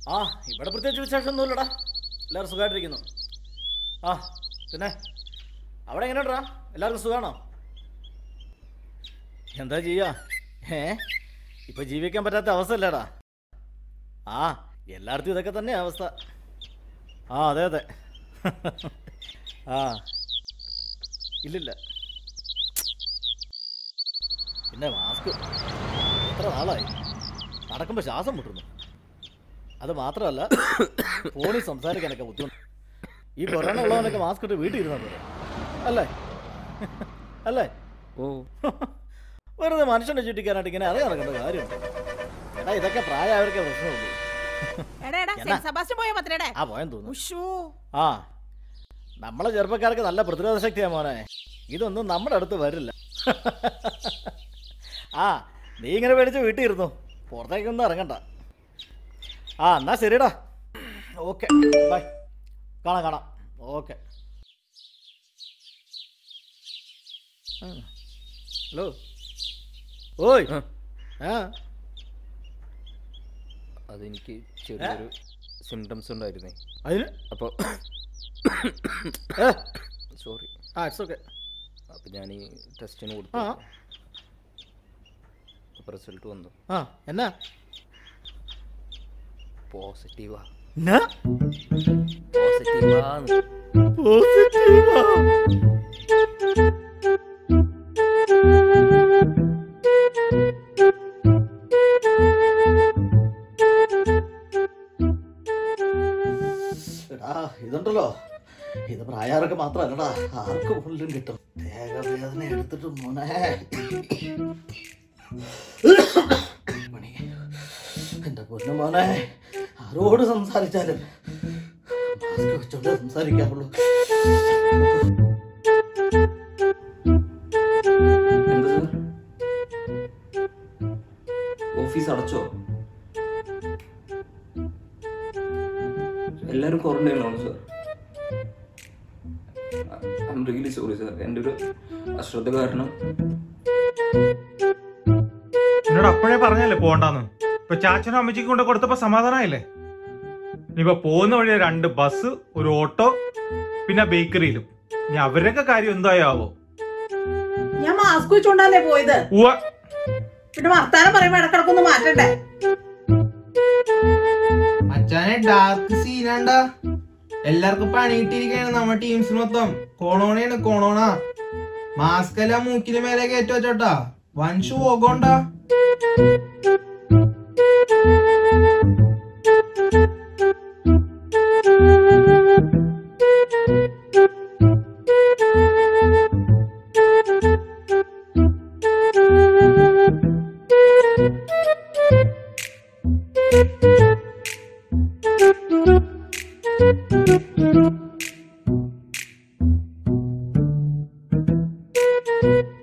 ആ ഇവിടെ പ്രത്യേകിച്ച് വിശേഷമൊന്നുമില്ലടാ എല്ലാവരും സുഖമായിട്ടിരിക്കുന്നു ആ പിന്നെ അവിടെ എങ്ങനെയുണ്ടാ എല്ലാവർക്കും സുഖമാണോ എന്താ ചെയ്യാ ഏ ഇപ്പൊ ജീവിക്കാൻ പറ്റാത്ത അവസ്ഥയല്ലേടാ ആ എല്ലായിടത്തും ഇതൊക്കെ തന്നെ അവസ്ഥ ആ അതെ അതെ ആ ഇല്ലില്ല പിന്നെ മാസ്ക് എത്ര നാളായി നടക്കുമ്പോൾ ശ്വാസം മുട്ടുന്നു അത് മാത്രമല്ല ഫോണിൽ സംസാരിക്കാനൊക്കെ ബുദ്ധിമുട്ട് ഈ കൊറോണ ഉള്ളവനൊക്കെ മാസ്ക് ഇട്ട് വീട്ടിൽ ഇരുന്നാൽ പോലെ അല്ലേ അല്ലേ ഓ വെറുതെ മനുഷ്യനെ ചുറ്റിക്കാനായിട്ട് ഇങ്ങനെ അത് നടക്കേണ്ട കാര്യമുണ്ട് എടാ ഇതൊക്കെ പ്രായമായവർക്ക് പ്രശ്നമുള്ളൂ എടാ എടാ എന്നാ? സെന്റ് സെബാസ്റ്റ്യൻ പോയാ മത്രേടെ ആ പോയെന്ന് തോന്നുന്നു ഉഷോ ആ നമ്മളെ ചെറുപ്പക്കാർക്ക് നല്ല പ്രതിരോധ ശക്തിയാ മോനെ ഇതൊന്നും നമ്മുടെ അടുത്ത് വരില്ല ആ നീ ഇങ്ങനെ പേടിച്ച് വീട്ടിൽ ഇരുന്നു പുറത്തേക്കൊന്നും ഇറങ്ങണ്ട ആ എന്നാ ശരിടാ ഓക്കെ ബൈ കാണാം കാണാം ഓക്കെ ഹലോ ഓയ് ആ. ആ അതെനിക്ക് ചെറിയൊരു സിംറ്റംസ് ഉണ്ടായിരുന്നേ അതിന് അപ്പോൾ ഏ സോറി ആ ഇറ്റ്സ് ഓക്കെ അപ്പോൾ ഞാൻ ഈ ടെസ്റ്റിന് ആ. കൊടുത്തു അപ്പോൾ റിസൾട്ട് വന്നു ആ എന്നാ പോസിറ്റീവാ എന്നാ പോസിറ്റീവാന്ന് പോസിറ്റീവാ എടാ ഇതുണ്ടല്ലോ ഇത് പ്രായർക്ക് മാത്രല്ലടാ ആർക്ക് ഉള്ളിലും കിട്ടും ദേഹവേദന എടുത്തിട്ട് മോനെ പണി എന്റെ പൊന്നു മോനെ ആരോട് സംസാരിച്ചാലും മാസ്ക് വെച്ചോണ്ട് സംസാരിക്കാറുള്ളൂ എന്താ സർ ഓഫീസ് അടച്ചോ എല്ലാവരും ക്വാറന്റൈനിലാണോ sir I am really sorry sir എൻ്റെ ഒരു അശ്രദ്ധ കാരണം എന്നോട് അപ്പോഴേ പറഞ്ഞല്ലേ പോണ്ടെന്ന് ഇപ്പൊ ചാച്ചനും അമ്മച്ചിക്കും കൊണ്ട് കൊടുത്തപ്പോ സമാധാനമായില്ലേ ഇനിയിപ്പോ പോകുന്ന വഴി രണ്ട് ബസ് ഒരു ഓട്ടോ പിന്നെ ബേക്കറിയിലും ഇനി അവരുടെയൊക്കെ കാര്യം എന്തായാവോ ഞാൻ മാസ്ക് വെച്ചോണ്ടാന്നേ പോയത് ഉവ്വ പിന്നെ വർത്താനം പറയുമ്പോ ഇടക്കിടക്കൊന്ന് മാറ്റണ്ടേ അച്ഛനെ ഡാർക്ക് സീനാണ്ട എല്ലാവർക്കും പണി കിട്ടിയിരിക്കുകയാണ് നമ്മുടെ ടീംസ് മൊത്തം കൊണോണയാണ് കൊണോണ മാസ്ക് എല്ലാം മൂക്കിന് മേലെ കയറ്റി വെച്ചോട്ടാ വൻ ഷൂ ഓകോണ്ടാ ആ